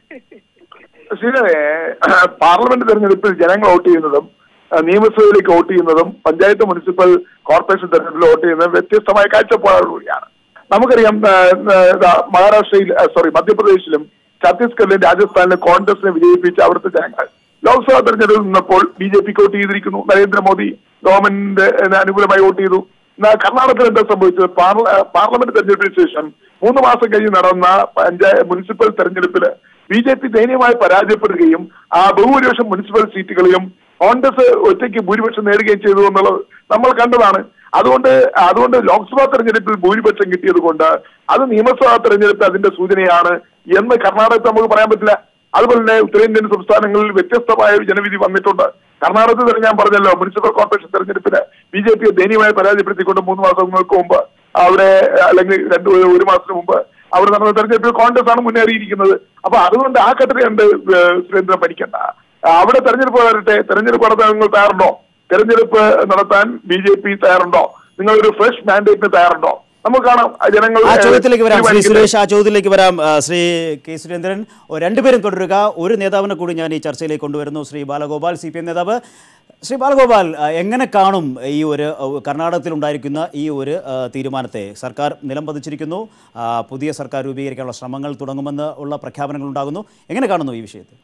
ശ്രീധരെ പാർലമെന്റ് തെരഞ്ഞെടുപ്പിൽ ജനങ്ങൾ വോട്ട് ചെയ്യുന്നതും അഹ് നിയമസഭയിലേക്ക് വോട്ട് ചെയ്യുന്നതും പഞ്ചായത്ത് മുനിസിപ്പൽ കോർപ്പറേഷൻ തെരഞ്ഞെടുപ്പിൽ വോട്ട് ചെയ്യുന്നതും വ്യത്യസ്തമായ കാഴ്ചപ്പാടുകൂടിയാണ് നമുക്കറിയാം ആഹ്, ആഹ്, ഇതാ, മഹാരാഷ്ട്രയിൽ സോറി മധ്യപ്രദേശിലും ഛത്തീസ്ഗഡിലും രാജസ്ഥാനിലും കോൺഗ്രസിനെ വിജയിപ്പിച്ച അവിടുത്തെ ജനങ്ങൾ ലോക്സഭാ തെരഞ്ഞെടുപ്പിൽ നിന്നപ്പോൾ ബി ജെ പിക്ക് വോട്ട് ചെയ്തിരിക്കുന്നു നരേന്ദ്രമോദി ഗവൺമെന്റിന് അനുകൂലമായി വോട്ട് ചെയ്തു എന്നാൽ കർണാടകത്തിൽ എന്താ സംഭവിച്ചത് പാർല- പാർലമെന്റ് തെരഞ്ഞെടുപ്പിന് ശേഷം മൂന്ന് മാസം കഴിഞ്ഞ് നടന്ന പഞ്ചായത്ത് മുനിസിപ്പൽ തെരഞ്ഞെടുപ്പിൽ ബി ജെ പി ദയനീയമായി പരാജയപ്പെടുകയും ആ ബഹുഭൂരിപക്ഷം മുനിസിപ്പൽ സീറ്റുകളെയും കോൺഗ്രസ് ഒറ്റയ്ക്ക് ഭൂരിപക്ഷം നേടുകയും ചെയ്തു എന്നുള്ളത് നമ്മൾ കണ്ടതാണ് അതുകൊണ്ട് അതുകൊണ്ട് ലോക്സഭാ തെരഞ്ഞെടുപ്പിൽ ഭൂരിപക്ഷം കിട്ടിയത് കൊണ്ട് അത് നിയമസഭാ തെരഞ്ഞെടുപ്പ് അതിന്റെ സൂചനയാണ് എന്ന് കർണാടകത്തിൽ നമുക്ക് പറയാൻ പറ്റില്ല അതുപോലെ തന്നെ ഉത്തരേന്ത്യൻ സംസ്ഥാനങ്ങളിൽ വ്യത്യസ്തമായ ഒരു ജനവിധി വന്നിട്ടുണ്ട് കർണാടകത്തിൽ തന്നെ ഞാൻ പറഞ്ഞല്ലോ മുനിസിപ്പൽ കോർപ്പറേഷൻ തെരഞ്ഞെടുപ്പിന് ബി ജെ പിയെ ദയനീയമായി പരാജയപ്പെടുത്തിക്കൊണ്ട് മൂന്ന് മാസങ്ങൾക്ക് മുമ്പ് അവിടെ അല്ലെങ്കിൽ രണ്ട് ഒരു മാസത്തിന് മുമ്പ് അവിടെ നടന്ന തെരഞ്ഞെടുപ്പിൽ കോൺഗ്രസ് ആണ് മുന്നേറിയിരിക്കുന്നത് അപ്പൊ അതുകൊണ്ട് ആ ഘട്ടത്തിൽ കണ്ട് ഏഹ് സുരേന്ദ്രൻ പഠിക്കണ്ട അവിടെ തെരഞ്ഞെടുപ്പ് വരട്ടെ തെരഞ്ഞെടുപ്പ് നടത്താൻ നിങ്ങൾ തയ്യാറുണ്ടോ തെരഞ്ഞെടുപ്പ് നടത്താൻ ബി ജെ പി തയ്യാറുണ്ടോ നിങ്ങൾ ഒരു ഫ്രഷ് മാൻഡേറ്റിന് തയ്യാറുണ്ടോ നമുക്ക് കാണാം ആ ജനങ്ങൾ ആ ചോദ്യത്തിലേക്ക് വരാം ശ്രീ തീരുമാനിക്കട്ടെ. സുരേഷ് ആ ചോദ്യത്തിലേക്ക് വരാം ആ, ശ്രീ കെ സുരേന്ദ്രൻ ഓ, രണ്ടുപേരും തുടരുക ഒരു നേതാവിനെ കൂടി ഞാൻ ഈ ചർച്ചയിലേക്ക് കൊണ്ടുവരുന്നു Shri Balagopal C P M നേതാവ് ശ്രീ ബാലഗോപാൽ ആ, എങ്ങനെ കാണും ഈ ഒരു ആ, കർണാടകത്തിൽ ഉണ്ടായിരിക്കുന്ന ഈ ഒരു ആ, തീരുമാനത്തെ സർക്കാർ നിലം പതിച്ചിരിക്കുന്നു ആ, പുതിയ സർക്കാർ രൂപീകരിക്കാനുള്ള ശ്രമങ്ങൾ തുടങ്ങുമെന്ന് ഉള്ള പ്രഖ്യാപനങ്ങൾ ഉണ്ടാകുന്നു എങ്ങനെ കാണുന്നു ഈ വിഷയത്തെ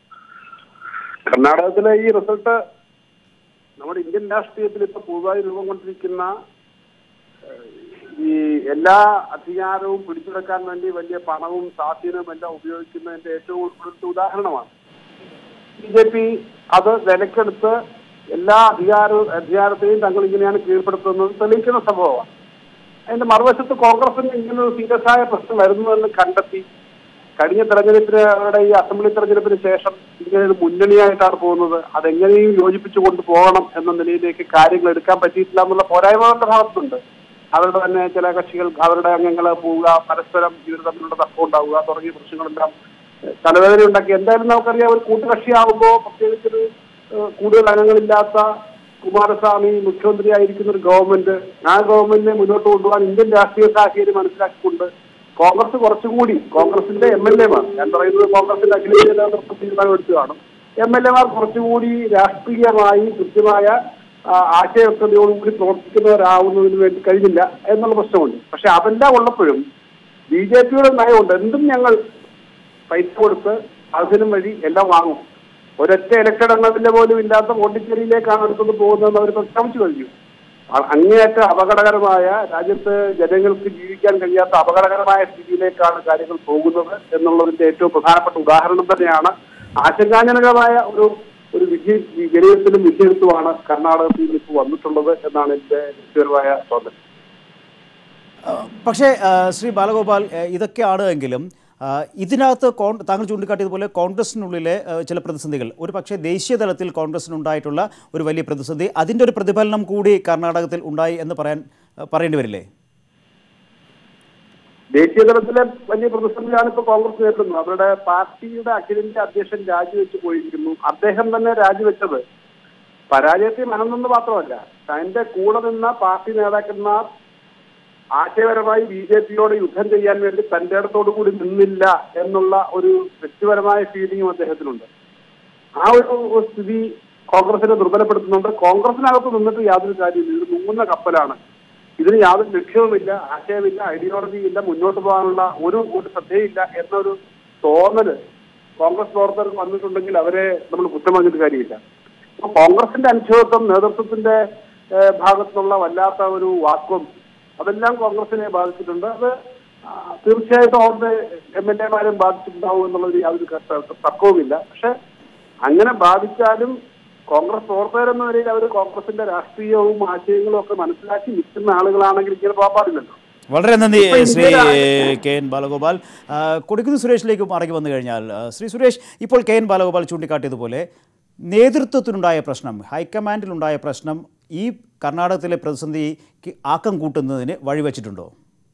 കർണാടകത്തിലെ ഈ റിസൾട്ട് നമ്മുടെ ഇന്ത്യൻ രാഷ്ട്രീയത്തിൽ ഇപ്പൊ പുതുതായി രൂപം കൊണ്ടിരിക്കുന്ന ഏഹ്, ഈ എല്ലാ അധികാരവും പിടിച്ചെടുക്കാൻ വേണ്ടി വലിയ പണവും സ്വാധീനവും എല്ലാം ഉപയോഗിക്കുന്നതിന്റെ ഏറ്റവും കൂടുതൽ ഉദാഹരണമാണ് ബി ജെ പി അത് വിലക്കെടുത്ത് എല്ലാ അധികാര അധികാരത്തെയും തങ്ങൾ ഇങ്ങനെയാണ് കീഴ്പ്പെടുത്തുന്നത് തെളിയിക്കുന്ന സംഭവമാണ് അതിന്റെ മറുവശത്ത് കോൺഗ്രസിന് ഇങ്ങനൊരു സീരിയസ് ആയ പ്രശ്നം വരുന്നുവെന്ന് കണ്ടെത്തി കഴിഞ്ഞ തെരഞ്ഞെടുപ്പിന് അവരുടെ ഈ അസംബ്ലി തെരഞ്ഞെടുപ്പിന് ശേഷം ഇങ്ങനെ ഒരു മുന്നണിയായിട്ടാണ് പോകുന്നത് അതെങ്ങനെയും യോജിപ്പിച്ചു കൊണ്ടുപോകണം എന്ന നിലയിലേക്ക് കാര്യങ്ങൾ എടുക്കാൻ പറ്റിയിട്ടില്ല എന്നുള്ള പോരായ്മകളുടെ ഭാഗത്തുണ്ട് അവരുടെ തന്നെ ചില കക്ഷികൾ അവരുടെ അംഗങ്ങൾ പോവുക പരസ്പരം ഇവർ തമ്മിലുള്ള തർക്കം ഉണ്ടാവുക തുടങ്ങിയ പ്രശ്നങ്ങളെല്ലാം ഏഹ്, തലവേദന ഉണ്ടാക്കി എന്തായാലും നമുക്കറിയാം ഒരു കൂട്ടുകക്ഷിയാവുമ്പോൾ പ്രത്യേകിച്ചൊരു ഏഹ്, കൂടുതൽ അംഗങ്ങളില്ലാത്ത കുമാരസ്വാമി മുഖ്യമന്ത്രിയായിരിക്കുന്ന ഒരു ഗവൺമെന്റ് ആ ഗവൺമെന്റിനെ മുന്നോട്ട് കൊണ്ടുപോകാൻ ഇന്ത്യൻ രാഷ്ട്രീയ സാഹചര്യം മനസ്സിലാക്കിക്കൊണ്ട് കോൺഗ്രസ് കുറച്ചുകൂടി കോൺഗ്രസിന്റെ എം എൽ എമാർ ഞാൻ പറയുന്നത് കോൺഗ്രസിന്റെ അഖിലേന്ത്യാ നേതൃത്വം തീരുമാനമെടുത്ത് കാണും എം എൽ എമാർ കുറച്ചുകൂടി രാഷ്ട്രീയമായി കൃത്യമായ ആ, ആശയവ്യക്തതയോടുകൂടി പ്രവർത്തിക്കുന്നവരാവുന്നതിന് വേണ്ടി കഴിഞ്ഞില്ല എന്നുള്ള പ്രശ്നമുണ്ട് പക്ഷെ അതെല്ലാം ഉള്ളപ്പോഴും ബി ജെ പിയുടെ നയമുണ്ട് എന്തും ഞങ്ങൾ പൈസ കൊടുത്ത് അതിനും വഴി എല്ലാം വാങ്ങും ഒരൊറ്റ ഇലക്ഷൻ എണ്ണത്തിന്റെ പോലും ഇല്ലാത്ത പോണ്ടിച്ചേരിയിലേക്കാണ് അടുത്തത് പോകുന്നതെന്ന് അവർ പ്രഖ്യാപിച്ചു കഴിഞ്ഞു അ- അങ്ങേയറ്റം അപകടകരമായ രാജ്യത്ത് ജനങ്ങൾക്ക് ജീവിക്കാൻ കഴിയാത്ത അപകടകരമായ സ്ഥിതിയിലേക്കാണ് കാര്യങ്ങൾ പോകുന്നത് എന്നുള്ളതിന്റെ ഏറ്റവും പ്രധാനപ്പെട്ട ഉദാഹരണം തന്നെയാണ് ആശങ്കാജനകമായ ഒരു ഒരു വിധി വിലയിരുത്തലും വിധിയെഴുത്തുമാണ് കർണാടകത്തിൽ ഇപ്പോൾ വന്നിട്ടുള്ളത് എന്നാണ് എന്റെ വ്യക്തിപരമായ തോന്നൽ ആ, പക്ഷേ ആ, ശ്രീ ബാലഗോപാൽ ആ, ഇതൊക്കെയാണ് എങ്കിലും ആ, ഇതിനകത്ത് കോൺ താങ്കൾ ചൂണ്ടിക്കാട്ടിയതുപോലെ കോൺഗ്രസിനുള്ളിലെ ആ, ചില പ്രതിസന്ധികൾ ഒരു പക്ഷേ ദേശീയ തലത്തിൽ കോൺഗ്രസിനുണ്ടായിട്ടുള്ള ഒരു വലിയ പ്രതിസന്ധി അതിൻ്റെ ഒരു പ്രതിഫലനം കൂടി കർണാടകത്തിൽ ഉണ്ടായി എന്ന് പറയാൻ ആ, പറയേണ്ടി വരില്ലേ ദേശീയ തലത്തിലെ വലിയ പ്രതിസന്ധിയാണ് ഇപ്പോൾ കോൺഗ്രസ് നേരിടുന്നത് അവരുടെ പാർട്ടിയുടെ അഖിലേന്ത്യാ അധ്യക്ഷൻ രാജിവെച്ച് പോയിരിക്കുന്നു അദ്ദേഹം തന്നെ രാജിവെച്ചത് പരാജയത്തിൽ മനംനൊന്ന് മാത്രമല്ല തന്റെ കൂടെ നിന്ന പാർട്ടി നേതാക്കന്മാർ ആശയപരമായി ബി ജെ പിയോട് യുദ്ധം ചെയ്യാൻ വേണ്ടി തന്റെ ഇടത്തോടു കൂടി നിന്നില്ല എന്നുള്ള ഒരു വ്യക്തിപരമായ ഫീലിംഗും അദ്ദേഹത്തിനുണ്ട് ആ ഒരു സ്ഥിതി കോൺഗ്രസിനെ ദുർബലപ്പെടുത്തുന്നുണ്ട് കോൺഗ്രസിനകത്ത് നിന്നിട്ട് യാതൊരു കാര്യമില്ല ഇത് മുങ്ങുന്ന കപ്പലാണ് ഇതിന് യാതൊരു ലക്ഷ്യവുമില്ല ആശയമില്ല ഐഡിയോളജി ഇല്ല മുന്നോട്ട് പോകാനുള്ള ഒരു ഒരു ശ്രദ്ധയില്ല എന്നൊരു തോന്നല് കോൺഗ്രസ് പ്രവർത്തകർക്ക് വന്നിട്ടുണ്ടെങ്കിൽ അവരെ നമ്മൾ കുറ്റം പറഞ്ഞിട്ട് കാര്യമില്ല അപ്പൊ കോൺഗ്രസിന്റെ അനുച്ഛേദത്വം നേതൃത്വത്തിന്റെ ഏഹ്, ഭാഗത്തുനിന്നുള്ള വല്ലാത്ത ഒരു വാക്വം അതെല്ലാം കോൺഗ്രസിനെ ബാധിച്ചിട്ടുണ്ട് അത് ആ, തീർച്ചയായിട്ടും അവരുടെ എം എൽ എമാരും ബാധിച്ചിട്ടുണ്ടാവും എന്നുള്ളതിൽ യാതൊരു ക- തർക്കവുമില്ല പക്ഷെ അങ്ങനെ ബാധിച്ചാലും കോൺഗ്രസ് പ്രവർത്തകരെന്ന നിലയിൽ അവർ കോൺഗ്രസിന്റെ രാഷ്ട്രീയവും ആശയങ്ങളും ഒക്കെ മനസ്സിലാക്കി നിൽക്കുന്ന ആളുകളാണെങ്കിൽ ഇങ്ങനെ പോകാൻ പാടില്ലല്ലോ വളരെ നന്ദി ഇപ്പൊ ശ്രീ ഇന്ത്യയിലെ- കെ എൻ ബാലഗോപാൽ ആ, കൊടിക്കുന്ന് സുരേഷിലേക്ക് മടങ്ങി വന്നു കഴിഞ്ഞാൽ ആ, ശ്രീ സുരേഷ് ഇപ്പോൾ കെ എൻ ബാലഗോപാൽ ചൂണ്ടിക്കാട്ടിയതുപോലെ നേതൃത്വത്തിനുണ്ടായ പ്രശ്നം ഹൈക്കമാൻഡിലുണ്ടായ പ്രശ്നം ഈ കർണാടകത്തിലെ പ്രതിസന്ധിക്ക് ആക്കം കൂട്ടുന്നതിന് വഴിവെച്ചിട്ടുണ്ടോ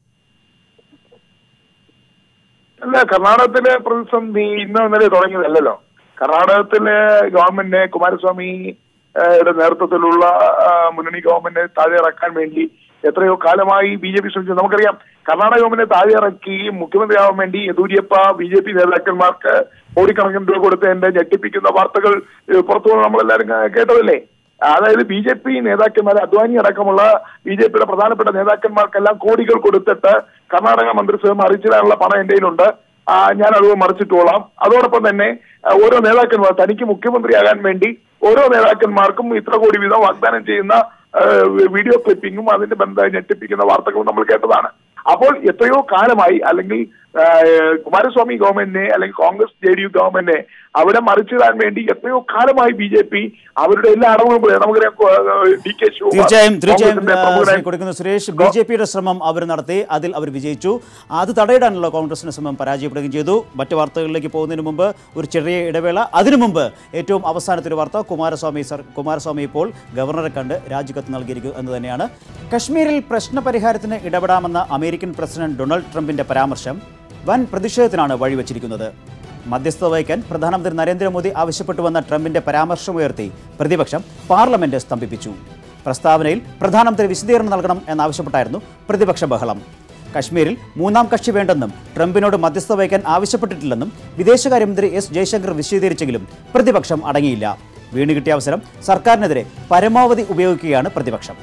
അല്ല കർണാടകത്തിലെ പ്രതിസന്ധി ഇന്നോ ഇന്നലെ തുടങ്ങിയതല്ലല്ലോ കർണാടകത്തിലെ ഗവൺമെന്റിനെ കുമാരസ്വാമി ആ, യുടെ നേതൃത്വത്തിലുള്ള ആ, മുന്നണി ഗവൺമെന്റിനെ താഴെ ഇറക്കാൻ വേണ്ടി എത്രയോ കാലമായി ബി ജെ പി ശ്രമിച്ചു നമുക്കറിയാം കർണാടക ഗവൺമെന്റിനെ താഴെ ഇറക്കി മുഖ്യമന്ത്രിയാവാൻ വേണ്ടി യെദ്യൂരപ്പ ബി ജെ പി നേതാക്കന്മാർക്ക് കോടിക്കണക്കിന് രൂപ കൊടുത്തതിന്റെ ഞെട്ടിപ്പിക്കുന്ന വാർത്തകൾ ഏഹ്, പുറത്തു വന്ന് നമ്മളെല്ലാവരും കേ- കേട്ടതല്ലേ അതായത് ബി ജെ പി നേതാക്കന്മാർ അദ്വാനി അടക്കമുള്ള ബി ജെ പിയുടെ പ്രധാനപ്പെട്ട നേതാക്കന്മാർക്കെല്ലാം കോടികൾ കൊടുത്തിട്ട് കർണാടക മന്ത്രിസഭ മറിച്ചിടാനുള്ള പണം എന്റെ കയ്യിലുണ്ട് ആ, ഞാൻ അത് മറിച്ചിട്ടോളാം അതോടൊപ്പം തന്നെ ആ, ഓരോ നേതാക്കന്മാർ തനിക്ക് മുഖ്യമന്ത്രിയാകാൻ വേണ്ടി ഓരോ നേതാക്കന്മാർക്കും ഇത്ര കോടി വീതം വാഗ്ദാനം ചെയ്യുന്ന ആ, വീഡിയോ ക്ലിപ്പിങ്ങും അതിന്റെ ബന്ധം ഞെട്ടിപ്പിക്കുന്ന വാർത്തകളും നമ്മൾ കേട്ടതാണ് അപ്പോൾ എത്രയോ കാലമായി അല്ലെങ്കിൽ ആ, കുമാരസ്വാമി ഗവൺമെന്റിനെ അല്ലെങ്കിൽ കോൺഗ്രസ് ജെ ഡി യു ഗവൺമെന്റിനെ അവിടെ മറിച്ചിടാൻ വേണ്ടി എത്രയോ കാലമായി ബി ജെ പി അവരുടെ എല്ലാ അടവുകളും പറയാം. നമുക്കറിയാം ആ, ഡി കെ ശിവകുമാർ തീർച്ചയായും തീർച്ചയായും കോൺഗ്രസിന്റെ ആ, പ്രമുഖനായ- ശ്രീ കൊടുക്കുന്ന സുരേഷ് ബി ജെ പിയുടെ ശ്രമം അവർ നടത്തി അതിൽ അവർ വിജയിച്ചു അത് തടയിടാനുള്ള കോൺഗ്രസിന്റെ ശ്രമം പരാജയപ്പെടുകയും ചെയ്തു മറ്റു വാർത്തകളിലേക്ക് പോകുന്നതിന് മുമ്പ് ഒരു ചെറിയ ഇടവേള അതിനു മുമ്പ് ഏറ്റവും അവസാനത്തെ ഒരു വാർത്ത കുമാരസ്വാമി സർ കുമാരസ്വാമി ഇപ്പോൾ ഗവർണറെ കണ്ട് രാജിക്കത്ത് നൽകിയിരിക്കും എന്ന് തന്നെയാണ് കശ്മീരിൽ പ്രശ്നപരിഹാരത്തിന് ഇടപെടാമെന്ന അമേരിക്കൻ പ്രസിഡന്റ് ഡൊണാൾഡ് ട്രംപിന്റെ പരാമർശം വൻ പ്രതിഷേധത്തിനാണ് വഴിവെച്ചിരിക്കുന്നത് മധ്യസ്ഥത വഹിക്കാൻ പ്രധാനമന്ത്രി നരേന്ദ്രമോദി ആവശ്യപ്പെട്ടുവന്ന ട്രംപിന്റെ പരാമർശമുയർത്തി പ്രതിപക്ഷം പാർലമെന്റ് സ്തംഭിപ്പിച്ചു പ്രസ്താവനയിൽ പ്രധാനമന്ത്രി വിശദീകരണം നൽകണം എന്നാവശ്യപ്പെട്ടായിരുന്നു പ്രതിപക്ഷ ബഹളം കശ്മീരിൽ മൂന്നാം കക്ഷി വേണ്ടെന്നും ട്രംപിനോട് മധ്യസ്ഥത വഹിക്കാൻ ആവശ്യപ്പെട്ടിട്ടില്ലെന്നും വിദേശകാര്യമന്ത്രി എസ് ജയശങ്കർ വിശദീകരിച്ചെങ്കിലും പ്രതിപക്ഷം അടങ്ങിയില്ല വീണ് കിട്ടിയ അവസരം സർക്കാരിനെതിരെ പരമാവധി ഉപയോഗിക്കുകയാണ് പ്രതിപക്ഷം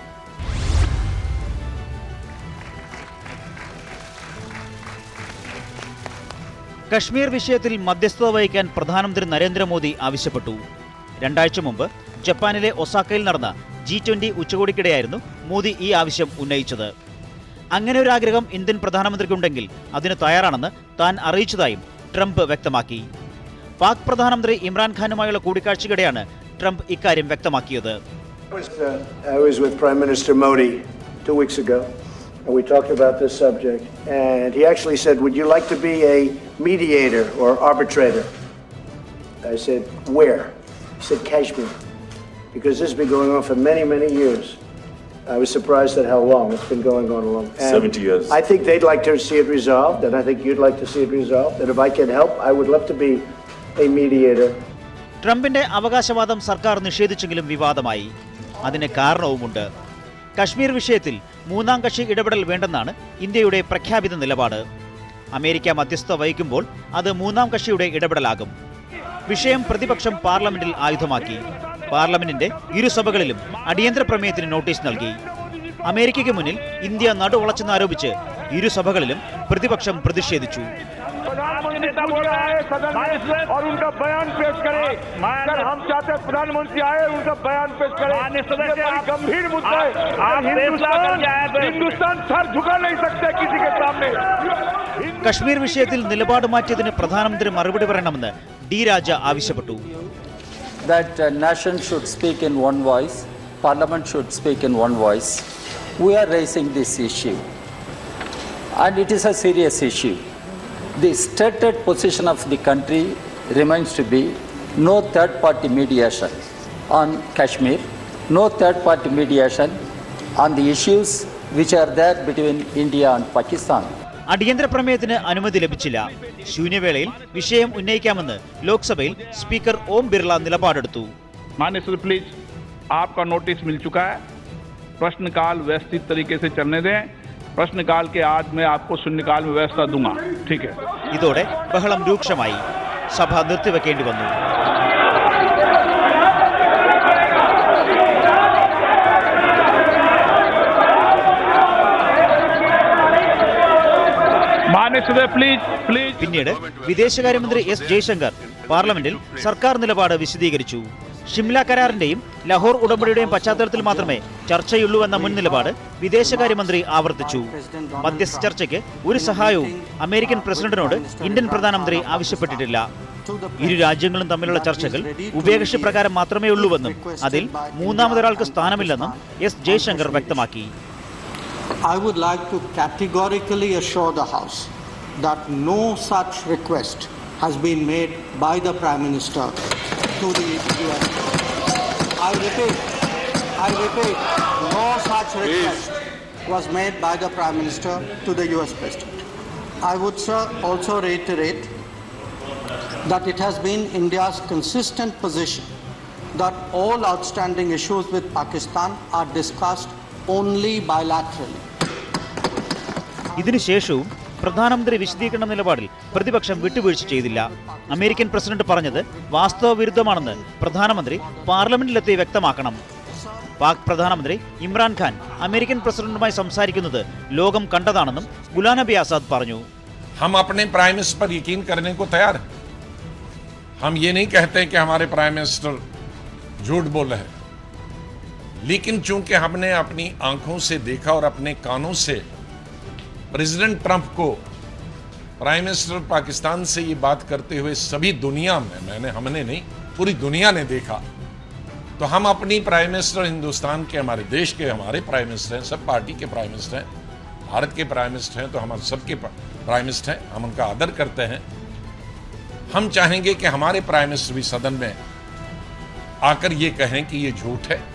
കശ്മീർ വിഷയത്തിൽ മധ്യസ്ഥത വഹിക്കാൻ പ്രധാനമന്ത്രി നരേന്ദ്രമോദി ആവശ്യപ്പെട്ടു രണ്ടാഴ്ച മുമ്പ് ജപ്പാനിലെ ഒസാക്കയിൽ നടന്ന ജി ട്വന്റി ഉച്ചകോടിക്കിടെയായിരുന്നു മോദി ഈ ആവശ്യം ഉന്നയിച്ചത് അങ്ങനെ ഒരു ആഗ്രഹം ഇന്ത്യൻ പ്രധാനമന്ത്രിക്കുണ്ടെങ്കിൽ അതിന് തയ്യാറാണെന്ന് താൻ അറിയിച്ചതായും ട്രംപ് വ്യക്തമാക്കി പാക് പ്രധാനമന്ത്രി ഇമ്രാൻഖാനുമായുള്ള കൂടിക്കാഴ്ചയ്ക്കിടെയാണ് ട്രംപ് ഇക്കാര്യം വ്യക്തമാക്കിയത് I was, uh, I was with Prime Minister Modi two weeks ago, and we talked about this subject. And he actually said, Would you like to be a mediator or arbitrator? I said, Where? He said, Kashmir. Because this has been going on for many, many years. I was surprised at how long it's been going on long. And 70 years. I think they'd like to see it resolved, and I think you'd like to see it resolved. And if I can help, I would love to be a mediator. ട്രംപിന്റെ അവകാശവാദം സർക്കാർ നിഷേധിച്ചെങ്കിലും വിവാദമായി അതിന് കാരണവുമുണ്ട് കശ്മീർ വിഷയത്തിൽ മൂന്നാം കക്ഷി ഇടപെടൽ വേണ്ടെന്നാണ് ഇന്ത്യയുടെ പ്രഖ്യാപിത നിലപാട് അമേരിക്ക മധ്യസ്ഥത വഹിക്കുമ്പോൾ അത് മൂന്നാം കക്ഷിയുടെ ഇടപെടലാകും വിഷയം പ്രതിപക്ഷം പാർലമെന്റിൽ ആയുധമാക്കി പാർലമെന്റിന്റെ ഇരുസഭകളിലും അടിയന്തര പ്രമേയത്തിന് നോട്ടീസ് നൽകി അമേരിക്കയ്ക്ക് മുന്നിൽ ഇന്ത്യ നടുവളച്ചെന്നാരോപിച്ച് ഇരുസഭകളിലും പ്രതിപക്ഷം പ്രതിഷേധിച്ചു प्रधानमंत्री नेता बोल रहा है सदन में और उनका बयान पेश करे सर हम चाहते हैं प्रधानमंत्री आए उनका बयान पेश करे ये बड़ी गंभीर मुद्दा है हिंदुस्तान हिंदुस्तान सर झुका नहीं सकते किसी के सामने കശ്മീർ വിഷയത്തിൽ നിലപാട് മാറ്റിയതിന് പ്രധാനമന്ത്രി മറുപടി പറയണമെന്ന് ഡി രാജ ആവശ്യപ്പെട്ടു that uh, nation should speak in one voice, parliament should speak in one voice. We are raising this issue, and it is a serious issue. The stated position of the country remains to be no third party mediation on Kashmir, no third party mediation on the issues which are there between India and Pakistan. അടിയന്തര പ്രമേയത്തിന് അനുമതി ലഭിച്ചില്ല ശൂന്യവേളയിൽ വിഷയം ഉന്നയിക്കാമെന്ന് ലോക്സഭയിൽ speaker ഓം ബിർള നിലപാടെടുത്തു मान्य Shri please आपका नोटिस मिल चुका है प्रश्नकाल व्यवस्थित तरीके से चलने दें प्रश्नकाल के आज मैं आपको शून्यकाल में व्यवस्था दूंगा ठीक है ഇതോടെ ബഹളം രൂക്ഷമായി സഭ നിർത്തിവെക്കേണ്ടി വന്നു मान्य श्री प्लीज प्लीज പിന്നീട് വിദേശകാര്യമന്ത്രി എസ് ജയശങ്കർ പാർലമെന്റിൽ സർക്കാർ നിലപാട് വിശദീകരിച്ചു ഷിംല കരാറിന്റെയും ലഹോർ ഉടമ്പടിയുടെയും പശ്ചാത്തലത്തിൽ മാത്രമേ ചർച്ചയുള്ളൂ എന്ന മുൻ നിലപാട് വിദേശകാര്യമന്ത്രി ആവർത്തിച്ചു മധ്യസ്ഥ ചർച്ചയ്ക്ക് ഒരു സഹായവും അമേരിക്കൻ പ്രസിഡന്റിനോട് ഇന്ത്യൻ പ്രധാനമന്ത്രി ആവശ്യപ്പെട്ടിട്ടില്ല ഇരു രാജ്യങ്ങളും തമ്മിലുള്ള ചർച്ചകൾ ഉഭയകക്ഷി പ്രകാരം മാത്രമേ ഉള്ളൂവെന്നും അതിൽ മൂന്നാമതൊരാൾക്ക് സ്ഥാനമില്ലെന്നും എസ് ജയശങ്കർ വ്യക്തമാക്കി I would like to categorically assure the House that no such request has been made by the Prime Minister to the US. I repeat, I repeat, no such request was made by the Prime Minister to the US President. I would, sir, also reiterate that it has been India's consistent position that all outstanding issues with Pakistan are discussed only bilaterally. ഇതിനുശേഷവും പ്രധാനമന്ത്രി വിശദീകരണ നിലപാടിൽ പ്രതിപക്ഷം വിട്ടുവീഴ്ച ചെയ്തില്ല American president പറഞ്ഞത് വാസ്തവ വിരുദ്ധമാണെന്ന് പ്രധാനമന്ത്രി പാർലമെന്റിലെത്തി വ്യക്തമാക്കണം പാക് പ്രധാനമന്ത്രി ഇമ്രാൻഖാൻ അമേരിക്കൻ പ്രസിഡന്റുമായി സംസാരിക്കുന്നത് ലോകം കണ്ടതാണെന്നും ഗുലാം നബി ആസാദ് പറഞ്ഞു हम अपने प्राइम मिनिस्टर पर यकीन करने को तैयार हैं हम ये नहीं कहते कि हमारे प्राइम मिनिस्टर झूठ बोल रहे हैं लेकिन चूंकि हमने अपनी आंखों से देखा और अपने कानों से प्रेसिडेंट ट्रंप को प्राइम मिनिस्टर पाकिस्तान से ये बात करते हुए सभी दुनिया में मैंने हमने नहीं पूरी दुनिया ने देखा तो हम अपनी प्राइम मिनिस्टर हिंदुस्तान के हमारे देश के हमारे प्राइम मिनिस्टर हैं सब पार्टी के प्राइम मिनिस्टर हैं भारत के प्राइम मिनिस्टर हैं तो हमारे सबके प्राइम मिनिस्टर हैं हम उनका आदर करते हैं हम चाहेंगे कि हमारे प्राइम मिनिस्टर भी सदन में आकर ये कहें कि ये झूठ है